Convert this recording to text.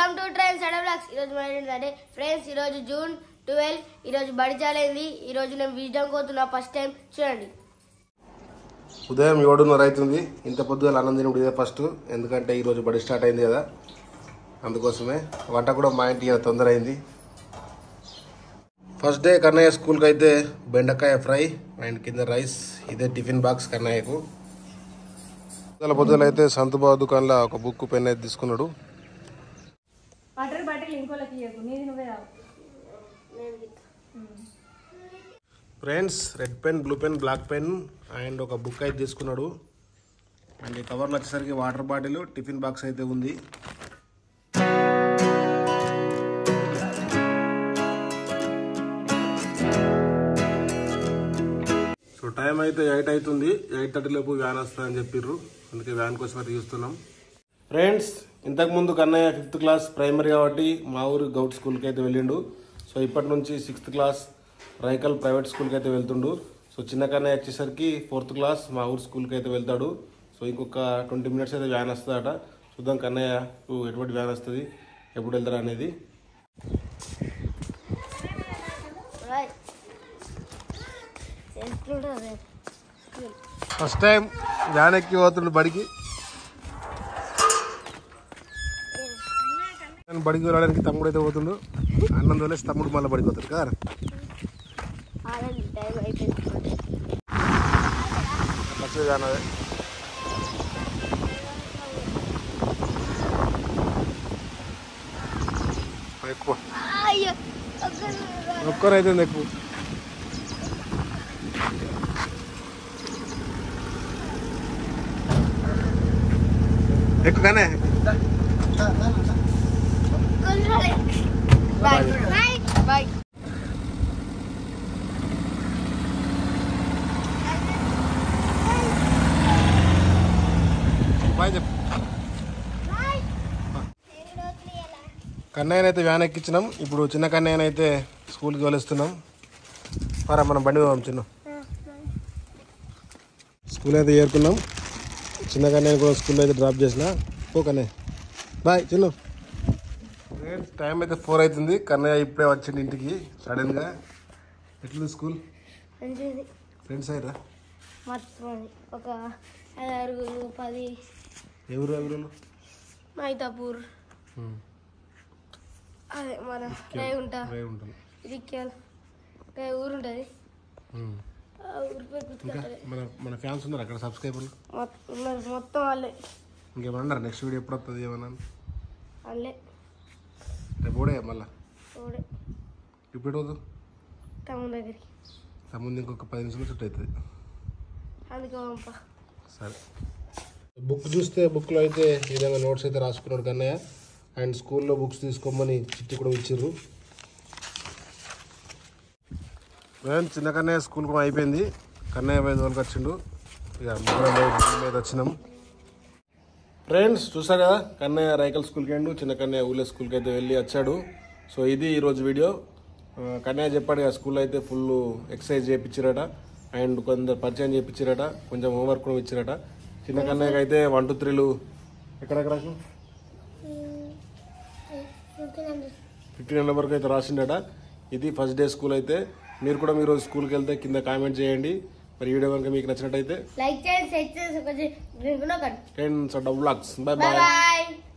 Welcome to train sudden blogs ఈరోజు మన ఏంటంటే ఫ్రెండ్స్ ఈరోజు జూన్ ట్వెల్వ్ ఈరోజు బడి చాలైంది ఈరోజు నేను విజయం కోతున్నా ఫస్ట్ టైం చూడండి ఉదయం ఏడున్నర అవుతుంది ఇంత పొద్దుగా అన్నం తినప్పుడు ఇదే ఫస్ట్ ఎందుకంటే ఈరోజు బడి స్టార్ట్ అయింది కదా అందుకోసమే వంట కూడా మా ఇంటి ఇవాళ తొందర అయింది ఫస్ట్ డే కన్నయ్య స్కూల్కి అయితే బెండకాయ ఫ్రై అండ్ కింద రైస్ ఇదే టిఫిన్ బాక్స్ కన్నయ్యకు పొద్దుల పొద్దుల అయితే సంతుబాబు దుకాణంలో ఒక బుక్ పెన్ అయితే తీసుకున్నాడు బట్టలు బట్టలు ఇంకోళ్ళకి ఇవ్వకు నీది నువ్వే రావు friends red pen blue pen black pen and ఒక బుక్ అయితే తీసుకున్నాడు అండ్ ఈ కవర్లో వచ్చేసరికి వాటర్ బాటిల్ టిఫిన్ బాక్స్ అయితే ఉంది సో టైం అయితే ఎయిట్ అవుతుంది ఎయిట్ థర్టీ లోపు వ్యాన్ వస్తుందని చెప్పిర్రు అందుకే వ్యాన్ కోసం అయితే చూస్తున్నాం ఫ్రెండ్స్ ఇంతకుముందు కన్నయ్య ఫిఫ్త్ క్లాస్ ప్రైమరీ కాబట్టి మా ఊరు గౌట్ స్కూల్కి అయితే వెళ్ళిండు సో ఇప్పటి నుంచి సిక్స్త్ క్లాస్ రైకల్ ప్రైవేట్ స్కూల్కి అయితే వెళ్తుండు సో చిన్న కన్నయ్య వచ్చేసరికి ఫోర్త్ క్లాస్ మా ఊరు స్కూల్కి అయితే వెళ్తాడు సో ఇంకొక ట్వంటీ మినిట్స్ అయితే వ్యాన్ వస్తుందట చూద్దాం కన్నయ్య ఎటువంటి వ్యాన్ వస్తుంది ఎప్పుడు వెళ్తారా అనేది Right. ఎట్లుంటుంది ఫస్ట్ టైం వ్యాన్ ఎక్కి పోతుండు బడికి నేను బడికి వెళ్ళడానికి తమ్ముడు అయితే పోతుండు అన్నం తోలేసి తమ్ముడు మళ్ళీ బడికి పోతాడు కదా ఆల్రెడీ టైం అయిపోయింది మంచిగా వ్యాన్ అదే ఎక్కువ అయ్యో ఒక్కరైతే ఎక్కువ ఎక్కువగానే బాయ్ బాయ్ బాయ్ బాయ్ చెప్పు కన్నయ్యనైతే వ్యాన్ ఎక్కించినాం ఇప్పుడు చిన్న కన్నయ్యనైతే స్కూల్కి వెళ్ళిస్తున్నాం పరా మనం బండి పోదాం చిన్న స్కూల్ అయితే చేరుకున్నాం చిన్న కన్నయ్య కూడా స్కూల్లో అయితే డ్రాప్ చేసిన ఓ కన్నయ్య బాయ్ చిన్న టైం అయితే ఫోర్ అవుతుంది కన్నయ్య ఇప్పుడే వచ్చింది ఇంటికి సడన్గా ఎట్లుంది స్కూల్ మంచిది ఫ్రెండ్స్ అయ్యారా మర్చిపోయింది ఒక ఐదారుగురు పది ఎవరు ఎవరు మైతాపూర్ అదే మన రేగుంట ఉంటాను ఇదిక్యాల్ రే ఊరు ఉంటుంది ఆ ఊరి పేరు ఇంకా గుర్తుకొట్టలే మన మన ఫ్యాన్స్ ఉన్నారు అక్కడ సబ్స్క్రైబర్లు మొత్తం ఉన్నారు మొత్తం వాళ్ళే ఇంకేమన్నారు నెక్స్ట్ వీడియో ఎప్పుడు వస్తుంది ఏమన్నా వాళ్ళే రేపు కూడా మళ్ళా ఓడే ఇప్పుడు వద్దు తమ్ముని దగ్గరికి ముందు ఇంకొక పది నిమిషాలు చుట్టూ అవుతుంది అందుకే పంప సరే బుక్ చూస్తే బుక్లో అయితే ఈ విధంగా నోట్స్ అయితే రాసుకున్నాడు కన్నయ్య అండ్ స్కూల్లో బుక్స్ తీసుకోమని చిట్టి కూడా ఇచ్చిర్రు మేము చిన్న కన్నయ్య స్కూల్ కూడా అయిపోయింది కన్నయ్య మీద వాళ్ళకి వచ్చిండు ఇక ముగ్గురం బయట మీద వచ్చినాం ఫ్రెండ్స్ చూసా కదా కన్నయ్య రైకల్ స్కూల్కి వెళ్ళి చిన్న కన్నయ్య ఊళ్ళో స్కూల్కి అయితే వెళ్ళి వచ్చాడు సో ఇది ఈరోజు వీడియో ఆ, కన్నయ్య చెప్పాడు కదా స్కూల్లో అయితే ఫుల్ ఎక్సర్సైజ్ చేయించారట అండ్ కొందరు పరిచయం చేయించారట కొంచెం హోంవర్క్ కూడా ఇచ్చారట చిన్న కన్నయ్యకి అయితే వన్ టూ త్రీలు ఎక్కడెక్కడ ఫిఫ్టీన్ హండ్రెడ్ వరకు అయితే రాసిండట ఇది ఫస్ట్ డే స్కూల్ అయితే మీరు కూడా మీరు స్కూల్కి వెళ్తే కింద కామెంట్ చేయండి మరి ఈ వీడియో కనుక మీకు నచ్చినట్టయితే లైక్ చేయండి షేర్ చేసి ఒక ten double lakhs bye bye bye bye